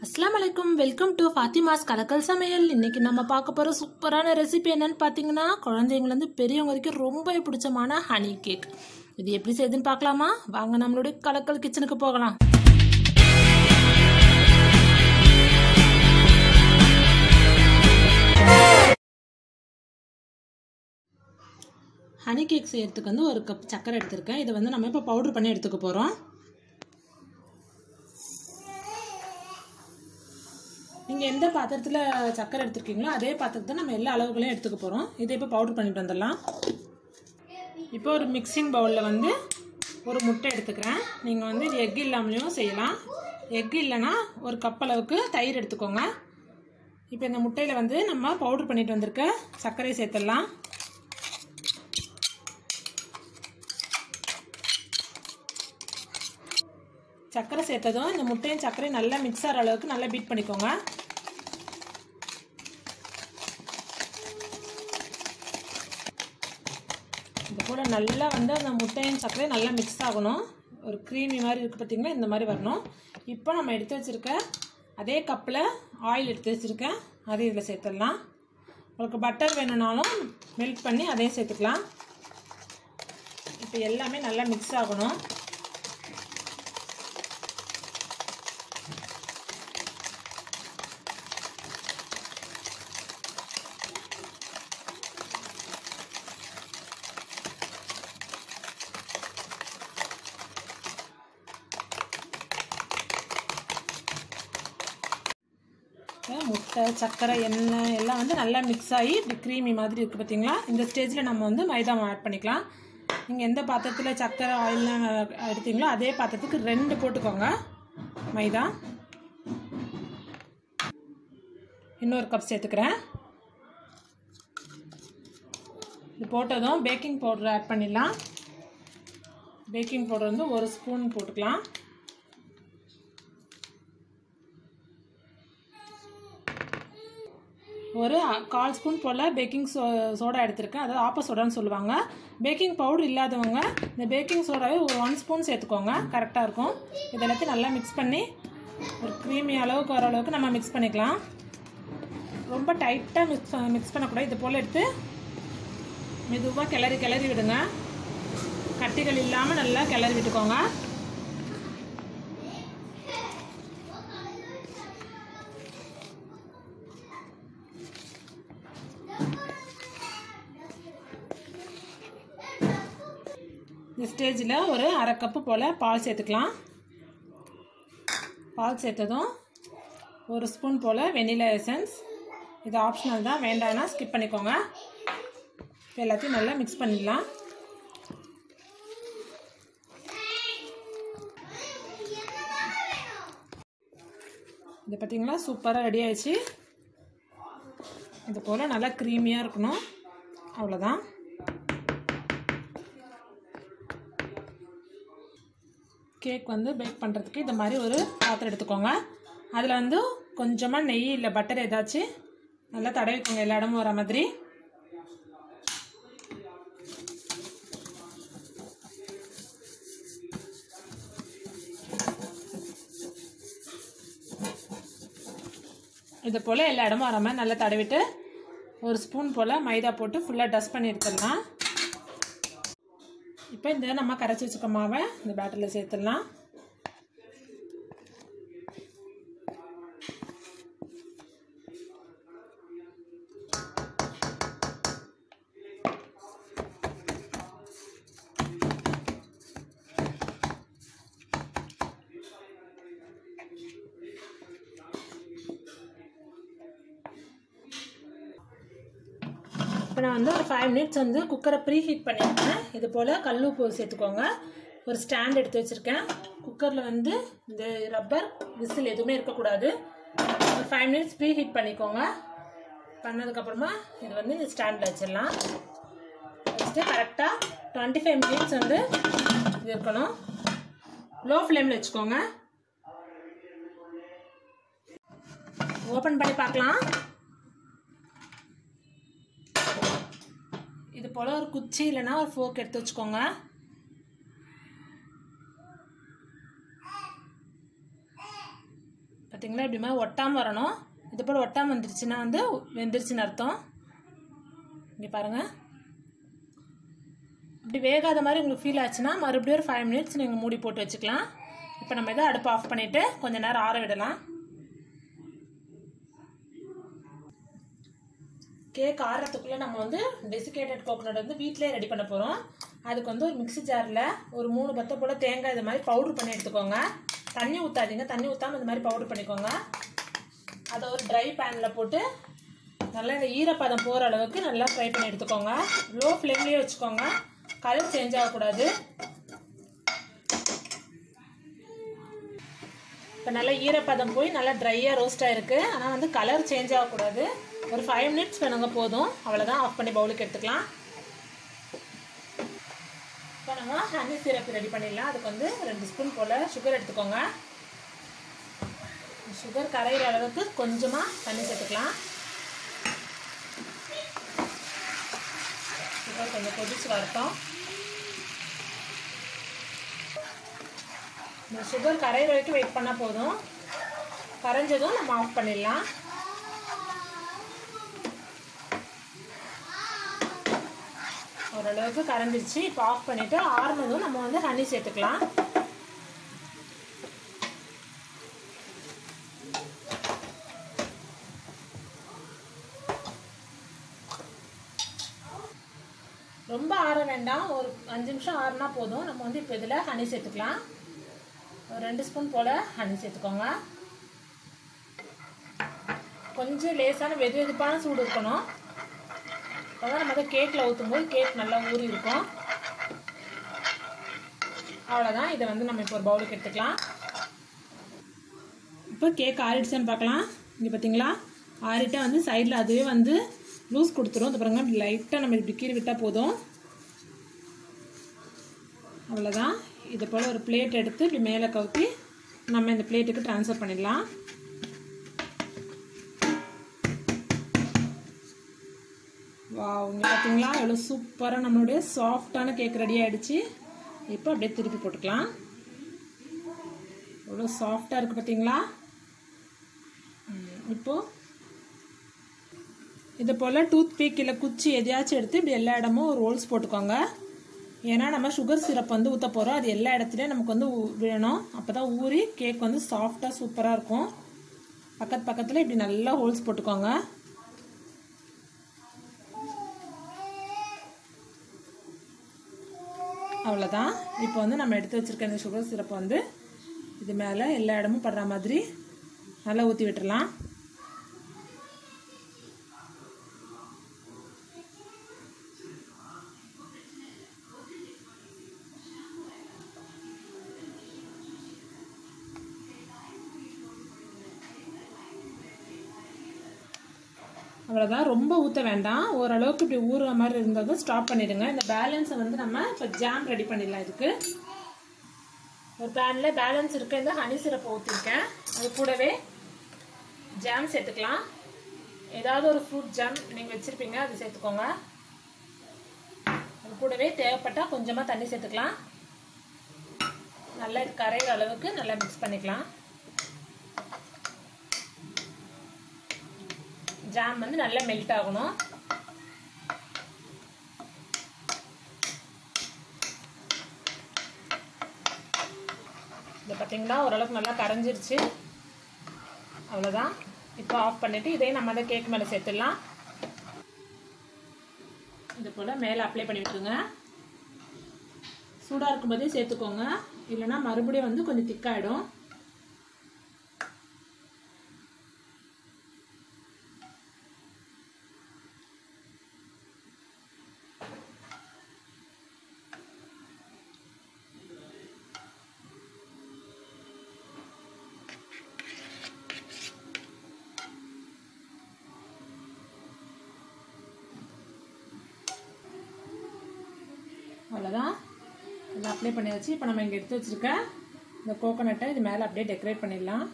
அஸ்லாம் வலைக்கும் welcome to Fathima's கலக்கல் சமையல் இன்னைக்கு நம்ம பார்க்க போகிற சூப்பரான ரெசிபி என்னன்னு பார்த்தீங்கன்னா குழந்தைங்கலேருந்து பெரியவங்க வரைக்கும் ரொம்ப பிடிச்சமான ஹனி கேக் இது எப்படி செய்யுதுன்னு பார்க்கலாமா வாங்க நம்மளுடைய கலக்கல் கிச்சனுக்கு போகலாம் ஹனி கேக் செய்யறதுக்கு வந்து ஒரு கப் சக்கரை எடுத்திருக்கேன் இதை வந்து நம்ம இப்போ பவுடர் பண்ணி எடுத்துக்க போகிறோம் நீங்கள் எந்த பாத்திரத்தில் சக்கரை எடுத்துருக்கீங்களோ அதே பாத்திரத்தை நம்ம எல்லா அளவுகளையும் எடுத்துக்க போகிறோம் இதை இப்போ பவுடர் பண்ணிட்டு வந்துடலாம் இப்போ ஒரு மிக்சிங் பவுலில் வந்து ஒரு முட்டை எடுத்துக்கிறேன் நீங்கள் வந்து இது எக் இல்லாமலையும் செய்யலாம் எக் இல்லைன்னா ஒரு கப் அளவுக்கு தயிர் எடுத்துக்கோங்க இப்போ இந்த முட்டையில் வந்து நம்ம பவுடர் பண்ணிட்டு வந்திருக்க சர்க்கரையை சேர்த்துடலாம் சர்க்கரை சேர்த்ததும் இந்த முட்டையும் சர்க்கரையும் நல்லா மிக்ஸ் ஆகிற அளவுக்கு நல்லா பீட் பண்ணிக்கோங்க இது போல் நல்லா வந்து அந்த முட்டையும் சர்க்கரையும் நல்லா மிக்ஸ் ஆகணும் ஒரு க்ரீமி மாதிரி இருக்குது பார்த்தீங்களா இந்த மாதிரி வரணும் இப்போ நம்ம எடுத்து வச்சுருக்க அதே கப்பில் ஆயில் எடுத்து வச்சுருக்கேன் அதையும் இதில் சேர்த்துடலாம் உங்களுக்கு பட்டர் வேணும்னாலும் மெல்ட் பண்ணி அதையும் சேர்த்துக்கலாம் இப்போ எல்லாமே நல்லா மிக்ஸ் ஆகணும் முட்டை சர்க்கரை எண்ணெய் எல்லாம் வந்து நல்லா மிக்ஸ் ஆகி இப்படி க்ரீமி மாதிரி இருக்குது பார்த்தீங்களா இந்த ஸ்டேஜில் நம்ம வந்து மைதா ஆட் பண்ணிக்கலாம் நீங்கள் எந்த பாத்திரத்தில் சர்க்கரை ஆயில்லாம் எடுத்தீங்களோ அதே பாத்திரத்துக்கு ரெண்டு போட்டுக்கோங்க மைதா இன்னொரு கப் சேர்த்துக்கிறேன் இது போட்டதும் பேக்கிங் பவுடர் ஆட் பண்ணிடலாம் பேக்கிங் பவுடர் வந்து ஒரு ஸ்பூன் போட்டுக்கலாம் ஒரு கால் ஸ்பூன் போல் பேக்கிங் சோ சோடா எடுத்திருக்கேன் அதாவது ஆப்ப சோடான்னு சொல்லுவாங்க பேக்கிங் பவுடர் இல்லாதவங்க இந்த பேக்கிங் சோடாவே ஒரு ஒன் ஸ்பூன் சேர்த்துக்கோங்க கரெக்டாக இருக்கும் இது எல்லாத்தையும் நல்லா மிக்ஸ் பண்ணி ஒரு க்ரீமி அளவுக்கு வர அளவுக்கு நம்ம மிக்ஸ் பண்ணிக்கலாம் ரொம்ப டைட்டாக மிக்ஸ் மிக்ஸ் பண்ணக்கூடாது இது போல் எடுத்து மெதுவாக கிளறி கிளறி விடுங்க கட்டிகள் இல்லாமல் நல்லா கிளறி விட்டுக்கோங்க இந்த ஸ்டேஜில் ஒரு அரை கப்பு போல் பால் சேர்த்துக்கலாம் பால் சேர்த்ததும் ஒரு ஸ்பூன் போல் வெனிலா எசன்ஸ் இது ஆப்ஷனல் தான் வேண்டாம்னா ஸ்கிப் பண்ணிக்கோங்க இப்போ எல்லாத்தையும் நல்லா மிக்ஸ் பண்ணிடலாம் இது பார்த்திங்களா சூப்பராக ரெடி ஆயிடுச்சு இது போல் நல்லா க்ரீமியாக இருக்கணும் அவ்வளோதான் கேக் வந்து பேக் பண்ணுறதுக்கு இந்த மாதிரி ஒரு பாத்திரம் எடுத்துக்கோங்க அதில் வந்து கொஞ்சமாக நெய் இல்லை பட்டர் ஏதாச்சும் நல்லா தடவிக்கோங்க எல்லா இடமும் வர மாதிரி இது போல் எல்லா இடமும் வர மாதிரி நல்லா தடவிட்டு ஒரு ஸ்பூன் போல் மைதா போட்டு ஃபுல்லாக டஸ்ட் பண்ணி எடுத்துடலாம் இப்போ இந்த நம்ம கரைச்சி வச்சுக்க மாவை இந்த பேட்டரியில் சேர்த்துடலாம் இப்போ நான் வந்து ஒரு ஃபைவ் மினிட்ஸ் வந்து குக்கரை ப்ரீ ஹீட் பண்ணியிருக்கேன் இது போல் கல் உப்பு சேர்த்துக்கோங்க ஒரு ஸ்டாண்ட் எடுத்து வச்சுருக்கேன் குக்கரில் வந்து இந்த ரப்பர் விசில் எதுவுமே இருக்கக்கூடாது ஒரு ஃபைவ் மினிட்ஸ் ப்ரீ ஹீட் பண்ணிக்கோங்க பண்ணதுக்கப்புறமா இது வந்து இந்த ஸ்டாண்டில் வச்சிடலாம் வச்சுட்டு கரெக்டாக டுவெண்ட்டி ஃபைவ் மினிட்ஸ் வந்து இது இருக்கணும் லோ ஃப்ளேமில் வச்சுக்கோங்க ஓப்பன் பண்ணி பார்க்கலாம் இது போல் ஒரு குச்சி இல்லைன்னா ஒரு ஃபோக் எடுத்து வச்சுக்கோங்க பார்த்தீங்களா இப்படி மாதிரி ஒட்டாமல் வரணும் இது போல் ஒட்டாமல் வந்துருச்சுன்னா வந்து வெந்துருச்சுன்னு அர்த்தம் இங்கே பாருங்கள் இப்படி வேகாத மாதிரி உங்களுக்கு ஃபீல் ஆச்சுன்னா மறுபடியும் ஒரு ஃபைவ் மினிட்ஸ் நீங்கள் மூடி போட்டு வச்சுக்கலாம் இப்போ நம்ம இதை அடுப்பு ஆஃப் பண்ணிவிட்டு கொஞ்ச நேரம் ஆற விடலாம் கேக் ஆறுறதுக்குள்ளே நம்ம வந்து டெசிகேட்டட் கோகோனட் வந்து வீட்டிலே ரெடி பண்ண போகிறோம் அதுக்கு வந்து ஒரு மிக்ஸி ஜாரில் ஒரு மூணு பத்தை போல் தேங்காய் இது மாதிரி பவுட்ரு பண்ணி எடுத்துக்கோங்க தண்ணி ஊற்றாதீங்க தண்ணி ஊற்றாமல் இந்த மாதிரி பவுட்ரு பண்ணிக்கோங்க அதை ஒரு ட்ரை பேனில் போட்டு நல்லா இந்த ஈரப்பதம் போகிற அளவுக்கு நல்லா ஃப்ரை பண்ணி எடுத்துக்கோங்க லோ ஃப்ளேம்லேயே வச்சுக்கோங்க கலர் சேஞ்ச் ஆகக்கூடாது இப்போ நல்லா ஈரப்பதம் போய் நல்லா ட்ரையாக ரோஸ்ட் ஆகிருக்கு ஆனால் வந்து கலர் சேஞ்ச் ஆகக்கூடாது ஒரு ஃபைவ் மினிட்ஸ் வேணுங்க போதும் அவ்வளோதான் ஆஃப் பண்ணி பவுலுக்கு எடுத்துக்கலாம் இப்போ நம்ம ஹனி சிரப் ரெடி பண்ணிடலாம் அதுக்கு வந்து ரெண்டு ஸ்பூன் போல் சுகர் எடுத்துக்கோங்க சுகர் கரையிற அளவுக்கு கொஞ்சமாக தண்ணி சேர்த்துக்கலாம் சுகர் கொஞ்சம் கொதிச்சு வரட்டும் இந்த சுகர் கரையிற வரைக்கும் வெயிட் பண்ணால் போதும் கரைஞ்சதும் நம்ம ஆஃப் பண்ணிடலாம் ஓரளவுக்கு கரைஞ்சிருச்சு இப்போ ஆஃப் பண்ணிவிட்டு ஆறுனதும் நம்ம வந்து ஹனி சேர்த்துக்கலாம் ரொம்ப ஆற வேண்டாம் ஒரு அஞ்சு நிமிஷம் ஆறுனா போதும் நம்ம வந்து இப்போ இதில் ஹனி சேர்த்துக்கலாம் ஒரு ரெண்டு ஸ்பூன் போல் ஹனி சேர்த்துக்கோங்க கொஞ்சம் லேசான வெது வெதுப்பான சூடு இருக்கணும் அப்போ தான் நம்ம அதை கேக்கில் ஊற்றும் போது கேக் நல்லா ஊறி இருக்கும் அவ்வளோதான் இதை வந்து நம்ம இப்போ ஒரு பவுலுக்கு எடுத்துக்கலாம் இப்போ கேக் ஆறிடுச்சான்னு பார்க்கலாம் இங்கே பார்த்தீங்களா ஆறிட்டா வந்து சைடில் அதுவே வந்து லூஸ் கொடுத்துரும் அது பாருங்க லைட்டாக நம்ம இப்படி கீறி விட்டால் போதும் அவ்வளோதான் இது போல் ஒரு பிளேட் எடுத்து இப்படி மேலே கவுத்தி நம்ம இந்த பிளேட்டுக்கு ட்ரான்ஸ்ஃபர் பண்ணிடலாம் வா இங்கே பார்த்தீங்களா எவ்வளோ சூப்பராக நம்மளுடைய சாஃப்டான கேக் ரெடி ஆகிடுச்சு இப்போ அப்படியே திருப்பி போட்டுக்கலாம் எவ்வளோ சாஃப்டாக இருக்குது பார்த்தீங்களா இப்போது இது போல் டூத் பீக் இல்லை குச்சி எதையாச்சும் எடுத்து இப்படி எல்லா இடமும் ஒரு ரோல்ஸ் போட்டுக்கோங்க ஏன்னா நம்ம சுகர் சிரப் வந்து ஊற்ற போகிறோம் அது எல்லா இடத்துலையும் நமக்கு வந்து விழணும் அப்போ தான் ஊறி கேக் வந்து சாஃப்டாக சூப்பராக இருக்கும் பக்கத்து பக்கத்தில் இப்படி நல்லா ஹோல்ஸ் போட்டுக்கோங்க அவ்வளோதான் இப்போ வந்து நம்ம எடுத்து வச்சுருக்க இந்த சுகர் சிரப்பை வந்து இது மேலே எல்லா இடமும் படுற மாதிரி நல்லா ஊற்றி விட்டுறலாம் அவ்வளோதான் ரொம்ப ஊற்ற வேண்டாம் ஓரளவுக்கு இப்படி ஊறுற மாதிரி இருந்ததும் ஸ்டாப் பண்ணிடுங்க இந்த பேலன்ஸை வந்து நம்ம இப்போ ஜாம் ரெடி பண்ணிடலாம் இதுக்கு ஒரு பேனில் பேலன்ஸ் இருக்க இந்த ஹனி சிரப்பை ஊற்றிருக்கேன் அது கூடவே ஜாம் சேர்த்துக்கலாம் ஏதாவது ஒரு ஃப்ரூட் ஜாம் நீங்கள் வச்சுருப்பீங்க அது சேர்த்துக்கோங்க அது கூடவே தேவைப்பட்டால் கொஞ்சமாக தண்ணி சேர்த்துக்கலாம் நல்லா இது கரையிற அளவுக்கு நல்லா மிக்ஸ் பண்ணிக்கலாம் ஜாம் வந்து நல்லா மெல்ட் ஆகணும் இதை பார்த்தீங்களா ஓரளவுக்கு நல்லா கரைஞ்சிருச்சு அவ்வளோதான் இப்போ ஆஃப் பண்ணிவிட்டு இதையும் நம்ம அந்த கேக் மேலே சேர்த்துடலாம் இது போல் மேலே அப்ளை பண்ணி விட்டுருங்க சூடாக இருக்கும்போதே சேர்த்துக்கோங்க இல்லைன்னா மறுபடியும் வந்து கொஞ்சம் திக்காயிடும் அவ்வளோதான் இதை அப்ளை பண்ணியாச்சு இப்போ நம்ம இங்கே எடுத்து வச்சுருக்க இந்த கோகோனட்டை இது மேலே அப்படியே டெக்கரேட் பண்ணிடலாம்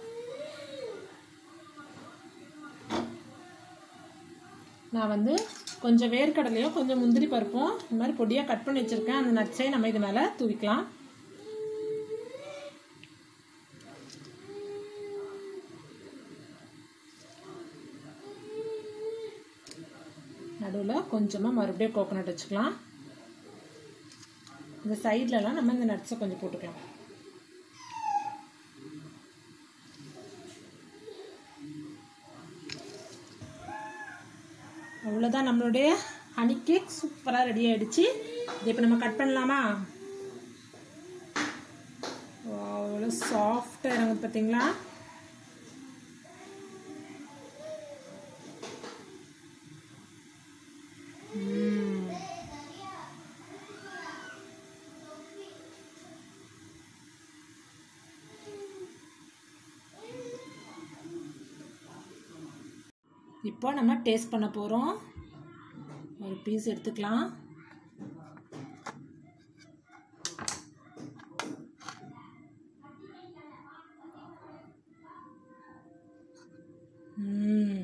நான் வந்து கொஞ்சம் வேர்க்கடலையும் கொஞ்சம் முந்திரி பருப்பும் இந்த மாதிரி பொடியாக கட் பண்ணி வச்சுருக்கேன் அந்த நட்ஸையும் நம்ம இது மேலே தூவிக்கலாம் நடுவில் கொஞ்சமாக மறுபடியும் கோகோனட் வச்சுக்கலாம் இந்த சைட்லலாம் நம்ம இந்த நட்ஸை கொஞ்சம் போட்டுக்கலாம் அவ்வளோதான் நம்மளுடைய ஹனி கேக் சூப்பராக ரெடி ஆயிடுச்சு இதை இப்போ நம்ம கட் பண்ணலாமா அவ்வளோ சாஃப்டாக இறங்குது பார்த்தீங்களா ம். இப்போ நம்ம டேஸ்ட் பண்ண போகிறோம் ஒரு பீஸ் எடுத்துக்கலாம் ம்.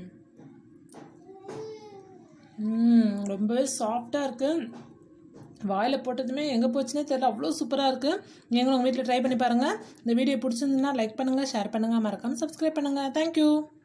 ம், ரொம்பவே சாஃப்டாக இருக்குது வாயில் போட்டதுமே எங்கே போச்சுன்னே தெரியல அவ்வளோ சூப்பராக இருக்குது நீங்களும் உங்கள் வீட்டில் ட்ரை பண்ணி பாருங்கள் இந்த வீடியோ பிடிச்சிருந்துன்னா லைக் பண்ணுங்கள் ஷேர் பண்ணுங்கள் மறக்காமல் சப்ஸ்கிரைப் பண்ணுங்கள் தேங்க்யூ